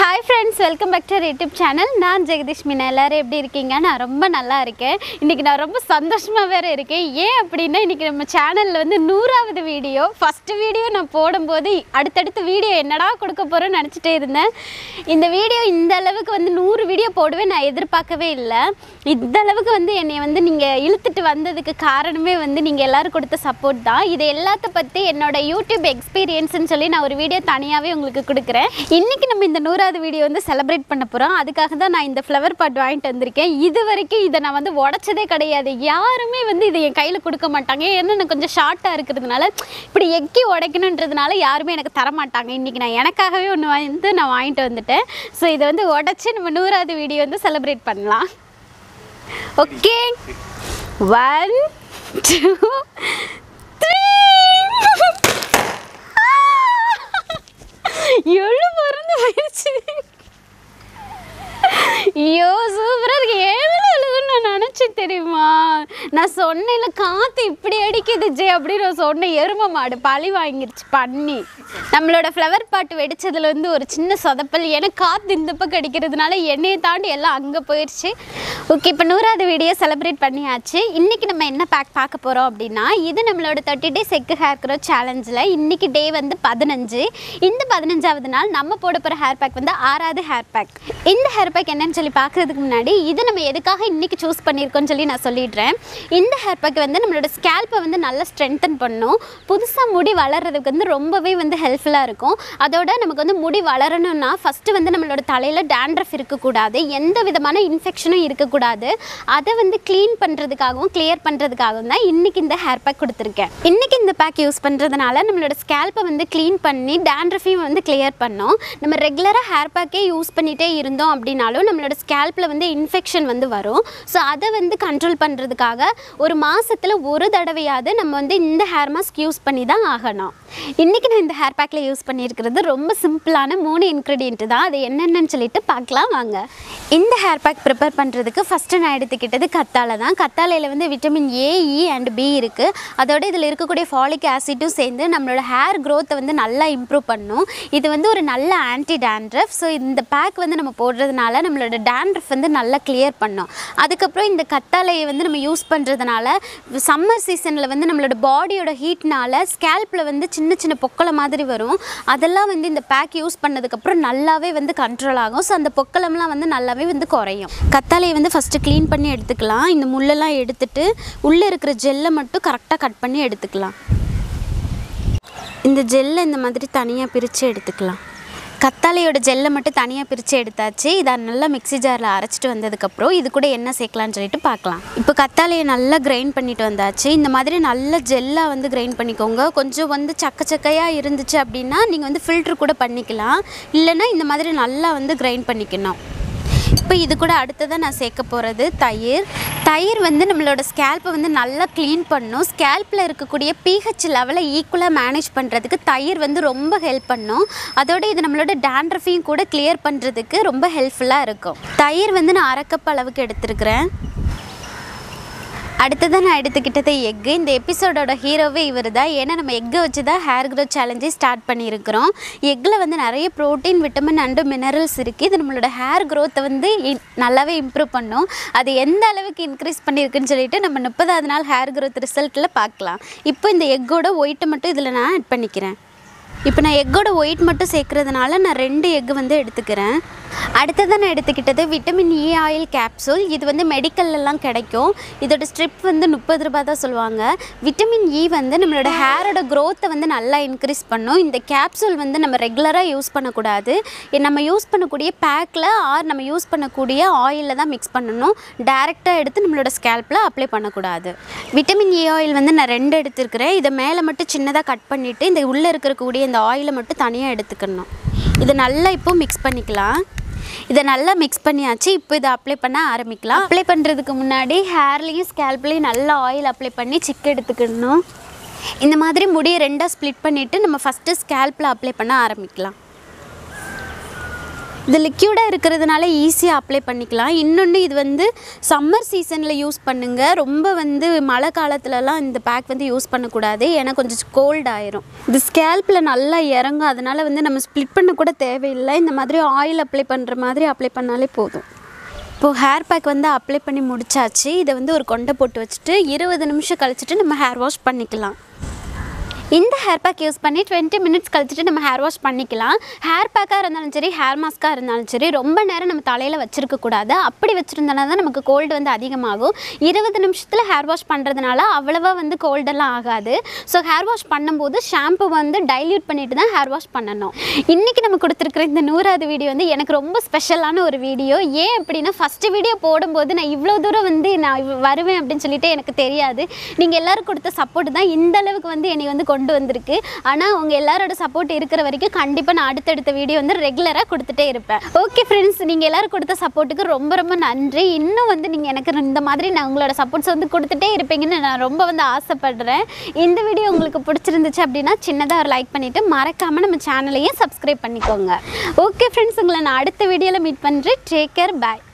hi friends welcome back to YouTube channel நான் ஜெகதீஷ் மீனா எல்லாரும் எப்படி இருக்கீங்க நான் ரொம்ப நல்லா இருக்கேன் இன்றைக்கி நான் ரொம்ப சந்தோஷமாக வேறு இருக்கேன் ஏன் அப்படின்னா இன்றைக்கி நம்ம சேனலில் வந்து நூறாவது வீடியோ ஃபஸ்ட்டு வீடியோ நான் போடும்போது அடுத்தடுத்த வீடியோ என்னடா கொடுக்க போகிறேன்னு நினச்சிட்டே இருந்தேன் இந்த வீடியோ இந்த அளவுக்கு வந்து நூறு வீடியோ போடுவேன் நான் எதிர்பார்க்கவே இல்லை இந்த அளவுக்கு வந்து என்னை வந்து நீங்கள் இழுத்துட்டு வந்ததுக்கு காரணமே வந்து நீங்கள் எல்லோரும் கொடுத்த சப்போர்ட் தான் இது எல்லாத்த பற்றி என்னோட யூடியூப் எக்ஸ்பீரியன்ஸ்னு சொல்லி நான் ஒரு வீடியோ தனியாகவே உங்களுக்கு கொடுக்குறேன் இன்றைக்கி நம்ம இந்த நூறாவது வீடியோ வந்து செலிப்ரேட் பண்ண போகிறோம் அதுக்காக தான் நான் இந்த ஃப்ளவர் பாட் வாங்கிட்டு வந்திருக்கேன் இது வரைக்கும் இதை நான் வந்து உடச்சதே கிடையாது யாருமே வந்து இதை என் கையில் கொடுக்க மாட்டாங்க ஏன்னா நான் கொஞ்சம் ஷார்ட்டாக இருக்கிறதுனால இப்படி எக்கி உடைக்கணுன்றதுனால யாருமே எனக்கு தர மாட்டாங்க இன்றைக்கி நான் எனக்காகவே ஒன்று வந்து நான் வாங்கிட்டு வந்துட்டேன் ஸோ இதை வந்து உடச்சி நம்ம நூறாவது வீடியோ வந்து செலிப்ரேட் பண்ணலாம் ஓகே ஒன் டூ த்ரீ எழு பறந்து போயிடுச்சு ஐயோ சூப்பராக இருக்கு ஏழு அழுகுன்னு நான் நினச்சேன் தெரியுமா நான் சொன்னேன்ல காற்று இப்படி அடிக்குது ஜே அப்படின்னு நான் சொன்னேன் எரும மாடு பழி வாங்கிருச்சு பண்ணி நம்மளோட ஃப்ளவர் பாட்டு வெடிச்சதுல வந்து ஒரு சின்ன சொதப்பல் எனக்கு காற்று இந்த பக்கம் அடிக்கிறதுனால என்னையை தாண்டி எல்லாம் அங்கே போயிடுச்சு ஓகே இப்போ நூறாவது வீடியோ செலிப்ரேட் பண்ணியாச்சு இன்றைக்கி நம்ம என்ன பேக் பார்க்க போகிறோம் அப்படின்னா இது நம்மளோட தேர்ட்டி டேஸ் எக்கு ஹேர் க்ரோ சேலஞ்சில் இன்றைக்கி டே வந்து பதினஞ்சு இந்த பதினஞ்சாவது நாள் நம்ம போட போகிற ஹேர் பேக் வந்து ஆறாவது ஹேர் பேக் இந்த ஹேர் பேக் என்னன்னு சொல்லி பார்க்குறதுக்கு முன்னாடி இது நம்ம எதுக்காக இன்றைக்கி சூஸ் பண்ணியிருக்கோம்னு சொல்லி நான் சொல்லிடுறேன் இந்த ஹேர் பேக் வந்து நம்மளோட ஸ்கேல்ப்பை வந்து நல்லா ஸ்ட்ரென்தன் பண்ணும் புதுசாக முடி வளர்கிறதுக்கு வந்து ரொம்பவே வந்து ஹெல்ப்ஃபுல்லாக இருக்கும் அதோட நமக்கு வந்து முடி வளரணும்னா ஃபஸ்ட்டு வந்து நம்மளோட தலையில் டேண்ட்ரஃப் இருக்கக்கூடாது எந்த விதமான இன்ஃபெக்ஷனும் இருக்கக்கூடாது அதை வந்து க்ளீன் பண்ணுறதுக்காகவும் கிளியர் பண்ணுறதுக்காகவும் தான் இன்றைக்கி இந்த ஹேர் பேக் கொடுத்துருக்கேன் இன்றைக்கி இந்த பேக் யூஸ் பண்ணுறதுனால நம்மளோட ஸ்கேல்ப்பை வந்து க்ளீன் பண்ணி டேண்ட்ரஃபையும் வந்து கிளியர் பண்ணோம் நம்ம ரெகுலராக ஹேர் பேக்கே யூஸ் பண்ணிகிட்டே இருந்தோம் அப்படின்னாலும் நம்மளோட ஸ்கேல்ப்பில் வந்து இன்ஃபெக்ஷன் வந்து வரும் ஸோ அதை வந்து கண்ட்ரோல் பண்ணுறதுக்காக ஒரு மாதத்தில் ஒரு தடவையாவது நம்ம வந்து இந்த ஹேர் மாஸ்க் யூஸ் பண்ணி தான் ஆகணும் இன்றைக்கி நான் இந்த ஹேர் பேக்கில் யூஸ் பண்ணியிருக்கிறது ரொம்ப சிம்பிளான மூணு இன்க்ரீடியன்ட் தான் அது என்னென்னு சொல்லிட்டு பார்க்கலாம் வாங்க இந்த ஹேர் பேக் ப்ரிப்பேர் பண்ணுறதுக்கு ஃபஸ்ட்டு நான் எடுத்துக்கிட்டது கத்தாழை தான் கத்தாழையில் வந்து vitamin A E and B இருக்குது அதோட இதில் இருக்கக்கூடிய ஃபாலிக் ஆசிட்டும் சேர்ந்து நம்மளோட ஹேர் க்ரோத்தை வந்து நல்லா இம்ப்ரூவ் பண்ணும் இது வந்து ஒரு நல்ல ஆன்டி டேண்ட்ரஃப் ஸோ இந்த பேக் வந்து நம்ம போடுறதுனால நம்மளோட டேண்ட்ரஃப் வந்து நல்லா கிளியர் பண்ணும் அதுக்கப்புறம் இந்த கத்தாழையை வந்து நம்ம யூஸ் பண்ணுறதுனால சம்மர் சீசனில் வந்து நம்மளோட பாடியோட ஹீட்னால ஸ்கேல்ப்பில் வந்து சின்ன சின்ன பொக்களை மாதிரி வரும் அதெல்லாம் வந்து இந்த பேக் யூஸ் பண்ணதுக்கப்புறம் நல்லாவே வந்து கண்ட்ரோல் ஆகும் ஸோ அந்த பொக்களம்லாம் வந்து நல்லாவே வந்து குறையும் கத்தாழையை வந்து ஃபஸ்ட்டு க்ளீன் பண்ணி எடுத்துக்கலாம் இந்த முள்ளெல்லாம் எடுத்துட்டு உள்ளே இருக்கிற ஜெல்லை மட்டும் கரெக்டாக கட் பண்ணி எடுத்துக்கலாம் இந்த ஜெல்லை இந்த மாதிரி தனியாக பிரித்து எடுத்துக்கலாம் கத்தாழையோட ஜெல்லை மட்டும் தனியாக பிரித்து எடுத்தாச்சு இதை நல்லா மிக்ஸி ஜாரில் அரைச்சிட்டு வந்ததுக்கப்புறம் இது கூட என்ன சேர்க்கலான்னு சொல்லிட்டு பார்க்கலாம் இப்போ கத்தாழையை நல்லா கிரைண்ட் பண்ணிட்டு வந்தாச்சு இந்த மாதிரி நல்ல ஜெல்லாக வந்து கிரைண்ட் பண்ணிக்கோங்க கொஞ்சம் வந்து சக்க சக்கையாக இருந்துச்சு அப்படின்னா நீங்கள் வந்து ஃபில்ட்ரு கூட பண்ணிக்கலாம் இல்லைன்னா இந்த மாதிரி நல்லா வந்து கிரைண்ட் பண்ணிக்கணும் இப்போ இது கூட அடுத்ததாக நான் சேர்க்க போகிறது தயிர் தயிர் வந்து நம்மளோட ஸ்கேல்ப்பை வந்து நல்லா க்ளீன் பண்ணும் ஸ்கேல்ப்பில் இருக்கக்கூடிய பிஹெச் லெவலை ஈக்குவலாக மேனேஜ் பண்ணுறதுக்கு தயிர் வந்து ரொம்ப ஹெல்ப் பண்ணும் அதோட இது நம்மளோட டேண்ட்ரஃபையும் கூட கிளியர் பண்ணுறதுக்கு ரொம்ப ஹெல்ப்ஃபுல்லாக இருக்கும் தயிர் வந்து நான் அரை கப் அளவுக்கு எடுத்துருக்கிறேன் அடுத்ததாக நான் எடுத்துக்கிட்டது எக்கு இந்த எபிசோடோட ஹீரோவே இவர் தான் ஏன்னா நம்ம எக்கை வச்சு தான் ஹேர் க்ரோத் சேலஞ்சே ஸ்டார்ட் பண்ணியிருக்கிறோம் எக்கில் வந்து நிறைய ப்ரோட்டீன் விட்டமின் அண்டு மினரல்ஸ் இருக்குது இது நம்மளோட ஹேர் க்ரோத்தை வந்து இன்- நல்லாவே இம்ப்ரூவ் பண்ணும் அது எந்த அளவுக்கு இன்க்ரீஸ் பண்ணியிருக்குன்னு சொல்லிட்டு நம்ம முப்பதாவது நாள் ஹேர் க்ரோத் ரிசல்ட்டில் பார்க்கலாம் இப்போ இந்த எக்கோட ஒயிட்டை மட்டும் இதில் நான் ஆட் பண்ணிக்கிறேன் இப்போ நான் எக்கோட ஒயிட் மட்டும் சேர்க்கறதுனால நான் ரெண்டு எக் வந்து எடுத்துக்கிறேன் அடுத்ததாக நான் எடுத்துக்கிட்டது விட்டமின் இ ஆயில் கேப்சூல் இது வந்து மெடிக்கல்லாம் கிடைக்கும் இதோட ஸ்ட்ரிப் வந்து முப்பது ரூபாய் தான் சொல்லுவாங்க விட்டமின் இ வந்து நம்மளோட ஹேரோட க்ரோத்தை வந்து நல்லா இன்க்ரீஸ் பண்ணும் இந்த கேப்சூல் வந்து நம்ம ரெகுலராக யூஸ் பண்ணக்கூடாது இது நம்ம யூஸ் பண்ணக்கூடிய பேக்கில் ஆர் நம்ம யூஸ் பண்ணக்கூடிய ஆயிலில் தான் மிக்ஸ் பண்ணணும் டேரெக்டாக எடுத்து நம்மளோட ஸ்கேல்ப்பில் அப்ளை பண்ணக்கூடாது விட்டமின் இ ஆயில் வந்து நான் ரெண்டு எடுத்துருக்கிறேன் இதை மேலே மட்டும் சின்னதாக கட் பண்ணிவிட்டு இந்த உள்ளே இருக்கக்கூடிய இந்த ஆயிலை மட்டும் தனியாக எடுத்துக்கணும் இதை நல்லா இப்போ மிக்ஸ் பண்ணிக்கலாம் இதை நல்லா மிக்ஸ் பண்ணியாச்சு இப்போ இதை அப்ளை பண்ண ஆரம்பிக்கலாம் அப்ளை பண்ணுறதுக்கு முன்னாடி ஹேர்லேயும் ஸ்கேல்ப்லேயும் நல்லா ஆயில் அப்ளை பண்ணி சிக் எடுத்துக்கணும் இந்த மாதிரி முடியை ரெண்டாக ஸ்ப்ளிட் பண்ணிவிட்டு நம்ம ஃபஸ்ட்டு ஸ்கேல்ப்பில் அப்ளை பண்ண ஆரம்பிக்கலாம் இது லிக்யூடாக இருக்கிறதுனால ஈஸியாக அப்ளை பண்ணிக்கலாம் இன்னொன்று இது வந்து சம்மர் சீசனில் யூஸ் பண்ணுங்கள் ரொம்ப வந்து மழை காலத்துலலாம் இந்த பேக் வந்து யூஸ் பண்ணக்கூடாது ஏன்னா கொஞ்சம் கோல்ட் ஆயிரும் இது ஸ்கேல்பில் நல்லா இறங்கும் அதனால் வந்து நம்ம ஸ்ப்ளிட் பண்ண கூட தேவையில்லை இந்த மாதிரி ஆயில் அப்ளை பண்ணுற மாதிரி அப்ளை பண்ணாலே போதும் இப்போது ஹேர் பேக் வந்து அப்ளை பண்ணி முடிச்சாச்சு இதை வந்து ஒரு கொண்டை போட்டு வச்சுட்டு இருபது நிமிஷம் கழிச்சிட்டு நம்ம ஹேர் வாஷ் பண்ணிக்கலாம் இந்த ஹேர் பேக் யூஸ் பண்ணி டுவெண்ட்டி மினிட்ஸ் கழிச்சிட்டு நம்ம ஹேர் வாஷ் பண்ணிக்கலாம் ஹேர் பேக்காக இருந்தாலும் சரி ஹேர் மாஸ்க்காக இருந்தாலும் சரி ரொம்ப நேரம் நம்ம தலையில் வச்சிருக்க கூடாது அப்படி வச்சுருந்தோன்னா தான் நமக்கு கோல்டு வந்து அதிகமாகும் இருபது நிமிஷத்தில் ஹேர் வாஷ் பண்ணுறதுனால அவ்வளவா வந்து கோல்டெல்லாம் ஆகாது ஸோ ஹேர் வாஷ் பண்ணும்போது ஷாம்பு வந்து டைல்யூட் பண்ணிட்டு தான் ஹேர் வாஷ் பண்ணணும் இன்றைக்கி நம்ம கொடுத்துருக்குற இந்த நூறாவது வீடியோ வந்து எனக்கு ரொம்ப ஸ்பெஷலான ஒரு வீடியோ ஏன் அப்படின்னா ஃபஸ்ட்டு வீடியோ போடும்போது நான் இவ்வளோ தூரம் வந்து நான் இவ் வருவேன் அப்படின்னு சொல்லிட்டு எனக்கு தெரியாது நீங்கள் எல்லாரும் கொடுத்த சப்போர்ட் தான் இந்த அளவுக்கு வந்து என்னை வந்து கொண்டு வந்திருக்கு ஆனால் உங்கள் எல்லாரோட சப்போர்ட் இருக்கிற வரைக்கும் கண்டிப்பாக நான் அடுத்தடுத்த வீடியோ வந்து ரெகுலராக கொடுத்துட்டே இருப்பேன் ஓகே ஃப்ரெண்ட்ஸ் நீங்கள் எல்லாரும் கொடுத்த சப்போர்ட்டுக்கு ரொம்ப ரொம்ப நன்றி இன்னும் வந்து நீங்கள் எனக்கு இந்த மாதிரி நான் உங்களோட சப்போர்ட்ஸ் வந்து கொடுத்துட்டே இருப்பீங்கன்னு நான் ரொம்ப வந்து ஆசைப்படுறேன் இந்த வீடியோ உங்களுக்கு பிடிச்சிருந்துச்சு அப்படின்னா சின்னதாக ஒரு லைக் பண்ணிவிட்டு மறக்காமல் நம்ம சேனலையும் சப்ஸ்கிரைப் பண்ணிக்கோங்க ஓகே ஃப்ரெண்ட்ஸ் உங்களை நான் அடுத்த வீடியோவில் மீட் பண்ணுறேன் டேக் கேர் பாய்